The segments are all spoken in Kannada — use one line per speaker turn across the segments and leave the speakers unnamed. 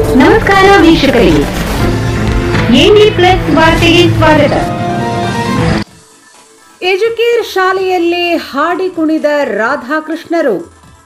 ನಮಸ್ಕಾರ ವೀಕ್ಷಕರಿಗೆ ಎನ್ಡಿ ಪ್ಲಸ್ ವಾರ್ತೆಗೆ ಸ್ವಾಗತ
ಎಜುಕೇರ್ ಶಾಲೆಯಲ್ಲಿ ಹಾಡಿ ಕುಣಿದ ರಾಧಾಕೃಷ್ಣರು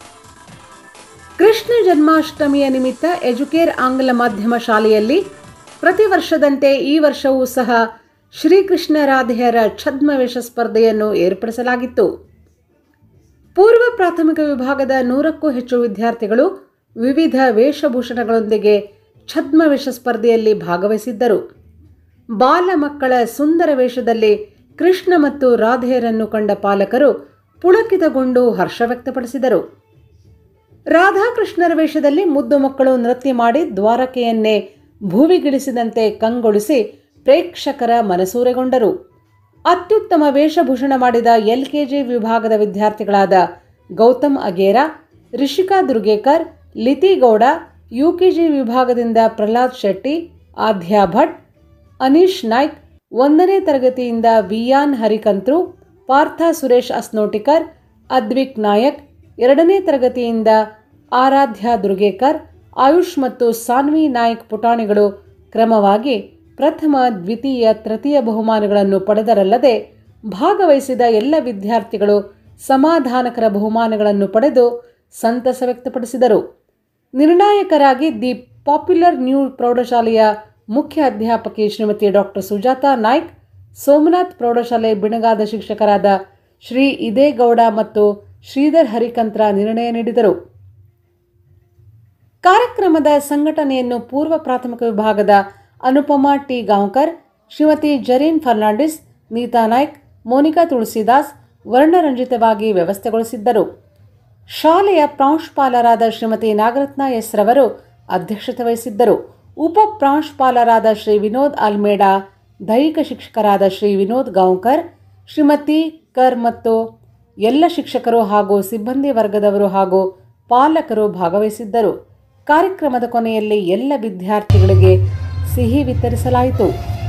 ಕೃಷ್ಣ ಜನ್ಮಾಷ್ಟಮಿಯ ನಿಮಿತ್ತ ಎಜುಕೇರ್ ಆಂಗ್ಲ ಮಾಧ್ಯಮ ಶಾಲೆಯಲ್ಲಿ ಪ್ರತಿ ವರ್ಷದಂತೆ ಈ ವರ್ಷವೂ ಸಹ ಶ್ರೀಕೃಷ್ಣ ರಾಧೆಯರ ಛದ್ಮವೇಷ ಸ್ಪರ್ಧೆಯನ್ನು ಏರ್ಪಡಿಸಲಾಗಿತ್ತು ಪೂರ್ವ ಪ್ರಾಥಮಿಕ ವಿಭಾಗದ ನೂರಕ್ಕೂ ಹೆಚ್ಚು ವಿದ್ಯಾರ್ಥಿಗಳು ವಿವಿಧ ವೇಷಭೂಷಣಗಳೊಂದಿಗೆ ಛದ್ಮವೇಷ ಸ್ಪರ್ಧೆಯಲ್ಲಿ ಭಾಗವಹಿಸಿದ್ದರು ಬಾಲ ಮಕ್ಕಳ ಸುಂದರ ವೇಷದಲ್ಲಿ ಕೃಷ್ಣ ಮತ್ತು ರಾಧೆಯರನ್ನು ಕಂಡ ಪಾಲಕರು ಪುಳಕಿತಗೊಂಡು ಹರ್ಷ ವ್ಯಕ್ತಪಡಿಸಿದರು ರಾಧಾಕೃಷ್ಣರ ವೇಷದಲ್ಲಿ ಮುದ್ದು ಮಕ್ಕಳು ನೃತ್ಯ ಮಾಡಿ ದ್ವಾರಕೆಯನ್ನೇ ಭೂವಿಗಿಳಿಸಿದಂತೆ ಕಂಗೊಳಿಸಿ ಪ್ರೇಕ್ಷಕರ ಮನಸೂರೆಗೊಂಡರು ಅತ್ಯುತ್ತಮ ವೇಷಭೂಷಣ ಮಾಡಿದ ಎಲ್ಕೆಜಿ ವಿಭಾಗದ ವಿದ್ಯಾರ್ಥಿಗಳಾದ ಗೌತಮ್ ಅಗೇರಾ ರಿಷಿಕಾ ದುರ್ಗೇಕರ್ ಲಿತಿ ಗೌಡ ಯುಕೆಜಿ ವಿಭಾಗದಿಂದ ಪ್ರಹ್ಲಾದ್ ಶೆಟ್ಟಿ ಆದ್ಯಾ ಭಟ್ ಅನೀಶ್ ನಾಯ್ಕ್ ಒಂದನೇ ತರಗತಿಯಿಂದ ವಿಯಾನ್ ಹರಿಕಂತ್ರು ಪಾರ್ಥ ಸುರೇಶ್ ಅಸ್ನೋಟಿಕರ್ ಅದ್ವಿಕ್ ನಾಯಕ್ ಎರಡನೇ ತರಗತಿಯಿಂದ ಆರಾಧ್ಯ ದುರ್ಗೇಕರ್ ಆಯುಷ್ ಮತ್ತು ಸಾನ್ವಿ ನಾಯಕ್ ಪುಟಾಣಿಗಳು ಕ್ರಮವಾಗಿ ಪ್ರಥಮ ದ್ವಿತೀಯ ತೃತೀಯ ಬಹುಮಾನಗಳನ್ನು ಪಡೆದರಲ್ಲದೆ ಭಾಗವಹಿಸಿದ ಎಲ್ಲ ವಿದ್ಯಾರ್ಥಿಗಳು ಸಮಾಧಾನಕರ ಬಹುಮಾನಗಳನ್ನು ಪಡೆದು ಸಂತಸ ವ್ಯಕ್ತಪಡಿಸಿದರು ನಿರ್ಣಾಯಕರಾಗಿ ದಿ ಪಾಪ್ಯುಲರ್ ನ್ಯೂ ಪ್ರೌಢಶಾಲೆಯ ಮುಖ್ಯ ಅಧ್ಯಾಪಕಿ ಶ್ರೀಮತಿ ಡಾಕ್ಟರ್ ಸುಜಾತಾ ನಾಯ್ಕ್ ಸೋಮನಾಥ್ ಪ್ರೌಢಶಾಲೆ ಬಿಣಗಾದ ಶಿಕ್ಷಕರಾದ ಶ್ರೀ ಇದೇಗೌಡ ಮತ್ತು ಶ್ರೀಧರ್ ಹರಿಕಂತ್ರ ನಿರ್ಣಯ ನೀಡಿದರು ಕಾರ್ಯಕ್ರಮದ ಸಂಘಟನೆಯನ್ನು ಪೂರ್ವ ಪ್ರಾಥಮಿಕ ವಿಭಾಗದ ಅನುಪಮಾ ಟಿ ಗಾಂವ್ಕರ್ ಶ್ರೀಮತಿ ಜರೀನ್ ಫರ್ನಾಂಡಿಸ್ ನೀತಾ ನಾಯ್ಕ್ ಮೋನಿಕಾ ತುಳಸಿದಾಸ್ ವರ್ಣರಂಜಿತವಾಗಿ ವ್ಯವಸ್ಥೆಗೊಳಿಸಿದ್ದರು ಶಾಲೆಯ ಪ್ರಾಂಶುಪಾಲರಾದ ಶ್ರೀಮತಿ ನಾಗರತ್ನ ಎಸ್ ರವರು ಅಧ್ಯಕ್ಷತೆ ವಹಿಸಿದ್ದರು ಉಪ ಪ್ರಾಂಶುಪಾಲರಾದ ಶ್ರೀ ವಿನೋದ್ ಆಲ್ಮೇಡಾ ದೈಹಿಕ ಶಿಕ್ಷಕರಾದ ಶ್ರೀ ವಿನೋದ್ ಗಾಂವ್ಕರ್ ಶ್ರೀಮತಿ ಕರ್ ಮತ್ತು ಎಲ್ಲ ಶಿಕ್ಷಕರು ಹಾಗೂ ಸಿಬ್ಬಂದಿ ವರ್ಗದವರು ಹಾಗೂ ಪಾಲಕರು ಭಾಗವಹಿಸಿದ್ದರು ಕಾರ್ಯಕ್ರಮದ ಕೊನೆಯಲ್ಲಿ ಎಲ್ಲ ವಿದ್ಯಾರ್ಥಿಗಳಿಗೆ ಸಿಹಿ ವಿತರಿಸಲಾಯಿತು